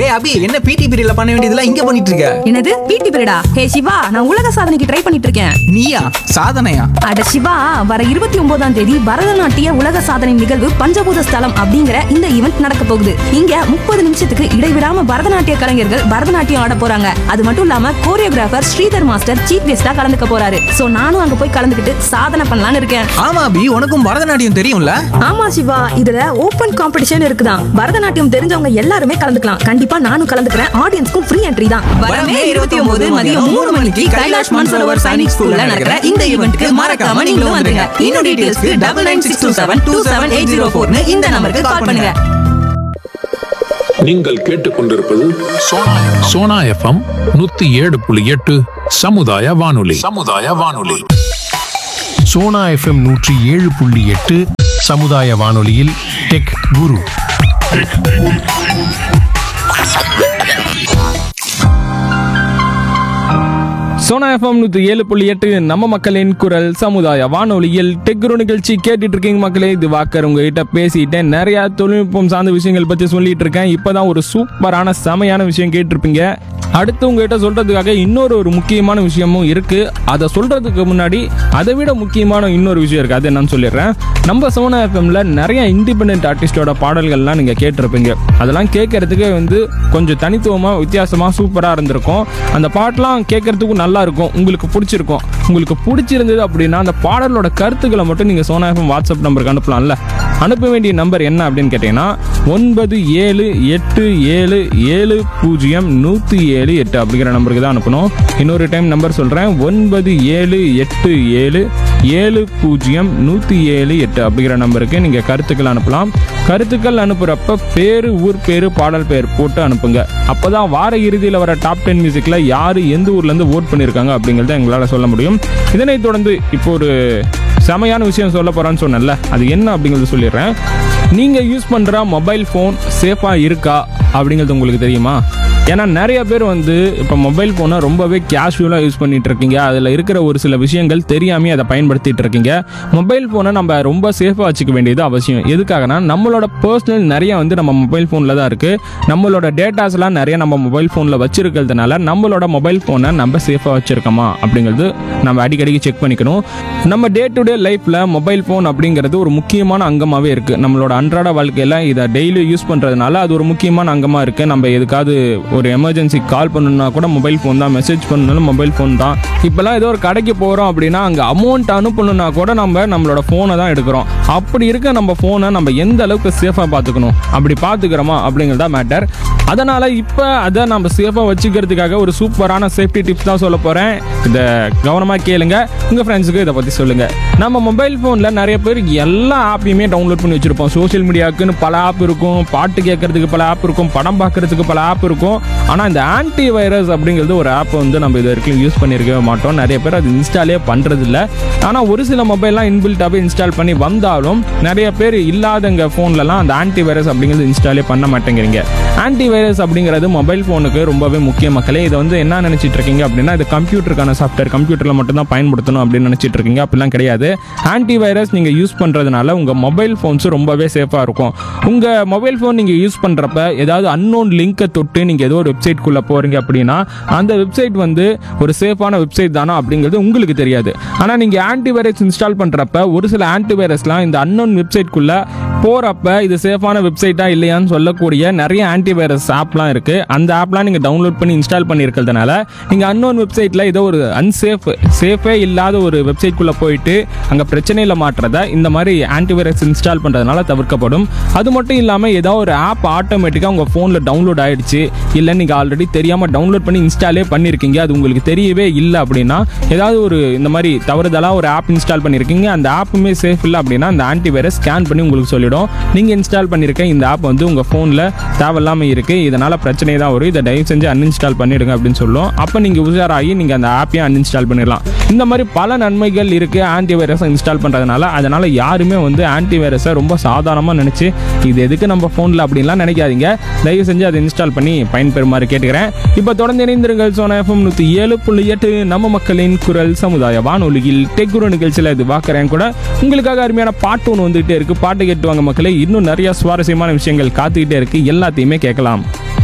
ஹே அபி என்ன பிடி பீரியட்ல பண்ண வேண்டியதெல்லாம் இங்க பண்ணிட்டு இருக்க என்னது பிடி பீரியடா ஹே சிவா நான் உலக சாதனைக்கு ட்ரை பண்ணிட்டு இருக்கேன் நீயா சாதனையா அட சிவா வர இருபத்தி ஒன்பதாம் தேதி பரதநாட்டிய உலக சாதனை நிகழ்வு பஞ்சபூத ஸ்தலம் அப்படிங்கிற இந்த ஈவெண்ட் நடக்க போகுது இங்க முப்பது நிமிஷத்துக்கு இடைவிடாம பரதநாட்டிய கலைஞர்கள் பரதநாட்டியம் ஆட போறாங்க அது மட்டும் இல்லாம கோரியோகிராஃபர் ஸ்ரீதர் மாஸ்டர் சீஃப் கெஸ்டா கலந்துக்க போறாரு சோ நானும் அங்க போய் கலந்துக்கிட்டு சாதனை பண்ணலாம்னு இருக்கேன் ஆமா அபி உனக்கும் பரதநாட்டியம் தெரியும்ல ஆமா சிவா இதுல ஓபன் காம்படிஷன் இருக்குதான் பரதநாட்டியம் தெரிஞ்சவங்க எல்லாருமே கலந்துக்கலாம் கண்டிப்பா நானும் கலந்துக்கிறேன் ஆடியன்ஸ்க்கும் ஃப்ரீ என்ட்ரி தான் வரமே இருபத்தி ஒன்பது மதியம் மூணு மணிக்கு கைலாஷ் மான்சரோவர் சைனிக் ஸ்கூல்ல நடக்கிற இந்த ஈவெண்ட்க்கு மறக்காம நீங்களும் வந்துருங்க இன்னும் டீடைல்ஸ்க்கு double nine six two seven two seven eight zero ஃபோர்னு இந்த நம்பருக்கு கால் பண்ணுங்க நீங்கள் கேட்டுக்கொண்டிருப்பது சோனா சோனா எஃப்எம் நூத்தி ஏழு புள்ளி எட்டு சமுதாய வானொலி சமுதாய வானொலி சோனா எஃப்எம் நூற்றி ஏழு புள்ளி எட்டு சமுதாய வானொலியில் டெக் குரு சோனா எஃப்எம் நூற்றி ஏழு புள்ளி எட்டு நம்ம மக்களின் குரல் சமுதாய வானொலியில் டெக்ரு நிகழ்ச்சி கேட்டுட்டு இருக்கீங்க மக்களே இது வாக்கர் உங்ககிட்ட பேசிட்டேன் நிறைய தொழில்நுட்பம் சார்ந்த விஷயங்கள் பற்றி சொல்லிட்டு இருக்கேன் இப்போதான் ஒரு சூப்பரான செமையான விஷயம் கேட்டிருப்பீங்க அடுத்து உங்ககிட்ட சொல்றதுக்காக இன்னொரு ஒரு முக்கியமான விஷயமும் இருக்கு அதை சொல்றதுக்கு முன்னாடி அதை விட முக்கியமான இன்னொரு விஷயம் இருக்கு அது என்னன்னு சொல்லிடுறேன் நம்ம சோனா எஃப்எம்ல நிறைய இண்டிபெண்ட் ஆர்டிஸ்டோட பாடல்கள்லாம் நீங்க கேட்டிருப்பீங்க அதெல்லாம் கேட்கறதுக்கு வந்து கொஞ்சம் தனித்துவமா வித்தியாசமா சூப்பரா இருந்திருக்கும் அந்த பாட்டெல்லாம் கேட்கறதுக்கும் நல்லா இருக்கும் உங்களுக்கு பிடிச்சிருக்கும் உங்களுக்கு பிடிச்சிருந்தது அப்படின்னா அந்த பாடலோட கருத்துக்களை மட்டும் நீங்க சோனா எஃப்எம் வாட்ஸ்அப் நம்பருக்கு அனுப்பலாம்ல அனுப்ப வேண்டிய நம்பர் என்ன அப்படின்னு கேட்டீங்கன்னா ஒன்பது ஏழு எட்டு ஏழு ஏழு பூஜ்ஜியம் நூற்றி ஏழு எட்டு அப்படிங்கிற நம்பருக்கு தான் அனுப்பணும் இன்னொரு டைம் நம்பர் சொல்கிறேன் ஒன்பது ஏழு எட்டு ஏழு ஏழு பூஜ்ஜியம் நூற்றி ஏழு எட்டு அப்படிங்கிற நம்பருக்கு நீங்கள் கருத்துக்கள் அனுப்பலாம் கருத்துக்கள் அனுப்புகிறப்ப பேர் ஊர் பேர் பாடல் பெயர் போட்டு அனுப்புங்க அப்போ தான் வார இறுதியில் வர டாப் டென் மியூசிக்கில் யார் எந்த ஊர்லேருந்து ஓட் பண்ணியிருக்காங்க அப்படிங்கிறத எங்களால் சொல்ல முடியும் இதனைத் தொடர்ந்து இப்போ ஒரு செமையான விஷயம் சொல்ல போகிறேன்னு சொன்னேன்ல அது என்ன அப்படிங்கிறது சொல்லிடுறேன் நீங்கள் யூஸ் பண்ணுற மொபைல் ஃபோன் சேஃபாக இருக்கா அப்படிங்கிறது உங்களுக்கு தெரியுமா ஏன்னா நிறைய பேர் வந்து இப்போ மொபைல் ஃபோனை ரொம்பவே கேஷுவலாக யூஸ் பண்ணிட்டு இருக்கீங்க அதில் இருக்கிற ஒரு சில விஷயங்கள் தெரியாமே அதை பயன்படுத்திட்டு இருக்கீங்க மொபைல் ஃபோனை நம்ம ரொம்ப சேஃபாக வச்சுக்க வேண்டியது அவசியம் எதுக்காகனா நம்மளோட பர்சனல் நிறைய வந்து நம்ம மொபைல் ஃபோனில் தான் இருக்குது நம்மளோட டேட்டாஸ்லாம் நிறைய நம்ம மொபைல் ஃபோனில் வச்சிருக்கிறதுனால நம்மளோட மொபைல் ஃபோனை நம்ம சேஃபாக வச்சுருக்கோமா அப்படிங்கிறது நம்ம அடிக்கடிக்கு செக் பண்ணிக்கணும் நம்ம டே டு டே லைஃப்பில் மொபைல் ஃபோன் அப்படிங்கிறது ஒரு முக்கியமான அங்கமாகவே இருக்குது நம்மளோட அன்றாட வாழ்க்கையில் இதை டெய்லி யூஸ் பண்ணுறதுனால அது ஒரு முக்கியமான அங்கமாக இருக்குது நம்ம எதுக்காவது ஒரு எமர்ஜென்சி கால் பண்ணணும்னா கூட மொபைல் ஃபோன் தான் மெசேஜ் பண்ணணும் மொபைல் ஃபோன் தான் இப்போல்லாம் ஏதோ ஒரு கடைக்கு போகிறோம் அப்படின்னா அங்கே அமௌண்ட் அனுப்பணும்னா கூட நம்ம நம்மளோட ஃபோனை தான் எடுக்கிறோம் அப்படி இருக்க நம்ம ஃபோனை நம்ம எந்த அளவுக்கு சேஃபாக பார்த்துக்கணும் அப்படி பார்த்துக்கிறோமா அப்படிங்கிறதா மேட்டர் அதனால் இப்போ அதை நம்ம சேஃபாக வச்சுக்கிறதுக்காக ஒரு சூப்பரான சேஃப்டி டிப்ஸ் தான் சொல்ல போகிறேன் இதை கவனமாக கேளுங்க உங்கள் ஃப்ரெண்ட்ஸுக்கு இதை பற்றி சொல்லுங்கள் நம்ம மொபைல் ஃபோனில் நிறைய பேர் எல்லா ஆப்பையுமே டவுன்லோட் பண்ணி வச்சுருப்போம் சோஷியல் மீடியாவுக்குன்னு பல ஆப் இருக்கும் பாட்டு கேட்கறதுக்கு பல ஆப் இருக்கும் படம் பார்க்கறதுக்கு பல ஆப் இருக்கும் ஆனால் இந்த ஆன்டி வைரஸ் அப்படிங்கிறது ஒரு ஆப் வந்து நம்ம இது வரைக்கும் யூஸ் பண்ணியிருக்கவே மாட்டோம் நிறைய பேர் அது இன்ஸ்டாலே பண்ணுறது இல்லை ஆனால் ஒரு சில மொபைல்லாம் இன்பில்ட்டாகவே இன்ஸ்டால் பண்ணி வந்தாலும் நிறைய பேர் இல்லாதங்க ஃபோன்லலாம் அந்த ஆன்டி வைரஸ் அப்படிங்கிறது இன்ஸ்டாலே பண்ண மாட்டேங்கிறீங்க ஆன்டி வைரஸ் அப்படிங்கிறது மொபைல் ஃபோனுக்கு ரொம்பவே முக்கிய மக்களே இதை வந்து என்ன நினச்சிட்டு இருக்கீங்க அப்படின்னா இது கம்ப்யூட்டருக்கான சாஃப்ட்வேர் கம்ப்யூட்டரில் மட்டும்தான் பயன்படுத்தணும் அப்படின்னு நினச்சிட்டு இருக்கீங்க அப்படிலாம் கிடையாது ஆன்டி வைரஸ் நீங்கள் யூஸ் பண்ணுறதுனால உங்கள் மொபைல் ஃபோன்ஸ் ரொம்பவே சேஃபாக இருக்கும் உங்கள் மொபைல் ஃபோன் நீங்கள் யூஸ் பண்ணுறப்ப ஏதாவது அன்னோன் லிங்கை தொட்டு நீங்கள் ஏதோ ஒரு வெப்சைட்குள்ளே போகிறீங்க அப்படின்னா அந்த வெப்சைட் வந்து ஒரு சேஃபான வெப்சைட் தானா அப்படிங்கிறது உங்களுக்கு தெரியாது ஆனால் நீங்கள் ஆன்டி வைரஸ் இன்ஸ்டால் பண்ணுறப்ப ஒரு சில ஆன்டி வைரஸ்லாம் இந்த அன்னோன் வெப்சைட்குள்ளே போகிறப்ப இது சேஃபான வெப்சைட்டா இல்லையான்னு சொல்லக்கூடிய நிறைய ஆன்டி வைரஸ் ஆப்லாம் இருக்குது அந்த ஆப்லாம் நீங்கள் டவுன்லோட் பண்ணி இன்ஸ்டால் பண்ணியிருக்கிறதுனால நீங்கள் அன்னோன் வெப்சைட்டில் ஏதோ ஒரு அன்சேஃப் சேஃபே இல்லாத ஒரு வெப்சைட்குள்ளே போயிட்டு அங்கே பிரச்சனையில் மாட்டுறத இந்த மாதிரி ஆன்டி வைரஸ் இன்ஸ்டால் பண்ணுறதுனால தவிர்க்கப்படும் அது மட்டும் இல்லாமல் ஏதோ ஒரு ஆப் ஆட்டோமேட்டிக்காக உங்கள் ஃபோனில் டவுன்லோட் ஆயிடுச்சு இல்லை நீங்கள் ஆல்ரெடி தெரியாமல் டவுன்லோட் பண்ணி இன்ஸ்டாலே பண்ணியிருக்கீங்க அது உங்களுக்கு தெரியவே இல்லை அப்படின்னா ஏதாவது ஒரு இந்த மாதிரி தவறுதலாக ஒரு ஆப் இன்ஸ்டால் பண்ணியிருக்கீங்க அந்த ஆப்புமே சேஃப் இல்லை அப்படின்னா அந்த ஆன்டி வைரஸ் ஸ்கேன் பண்ணி உங்களுக்கு சொல்லிடும் நீங்கள் இன்ஸ்டால் பண்ணியிருக்க இந்த ஆப் வந்து உங்கள் ஃபோனில் தேவையில்லாமல் இருக்குது இதனால் பிரச்சனை தான் வரும் இதை தயவு செஞ்சு அன்இன்ஸ்டால் பண்ணிடுங்க அப்படின்னு சொல்லும் அப்போ நீங்கள் உஷாராகி நீங்கள் அந்த ஆப்பையும் அன்இன்ஸ்டால் பண்ணிடலாம் இந்த மாதிரி பல நன்மைகள் இருக்குது ஆன்டி வைரஸை இன்ஸ்டால் பண்ணுறதுனால அதனால் யாருமே வந்து ஆன்டி வைரஸை ரொம்ப சாதாரணமாக நினச்சி இது எதுக்கு நம்ம ஃபோனில் அப்படின்லாம் நினைக்காதீங்க தயவு செஞ்சு அதை இன்ஸ்டால் பண்ணி பயன்பெறுமாறு கேட்டுக்கிறேன் இப்போ தொடர்ந்து இணைந்திருங்கள் சோனா எஃப்எம் நூற்றி ஏழு புள்ளி எட்டு நம்ம மக்களின் குரல் சமுதாய வானொலியில் டெக்குரு நிகழ்ச்சியில் இது பார்க்குறேன் கூட உங்களுக்காக அருமையான பாட்டு ஒன்று வந்துகிட்டே இருக்கு பாட்டு கேட்டுவாங்க மக்களே இன்னும் நிறைய சுவாரஸ்யமான விஷயங்கள் காத்துக்கிட்டே இருக்கு எல்லாத்தையுமே கேட்கலாம்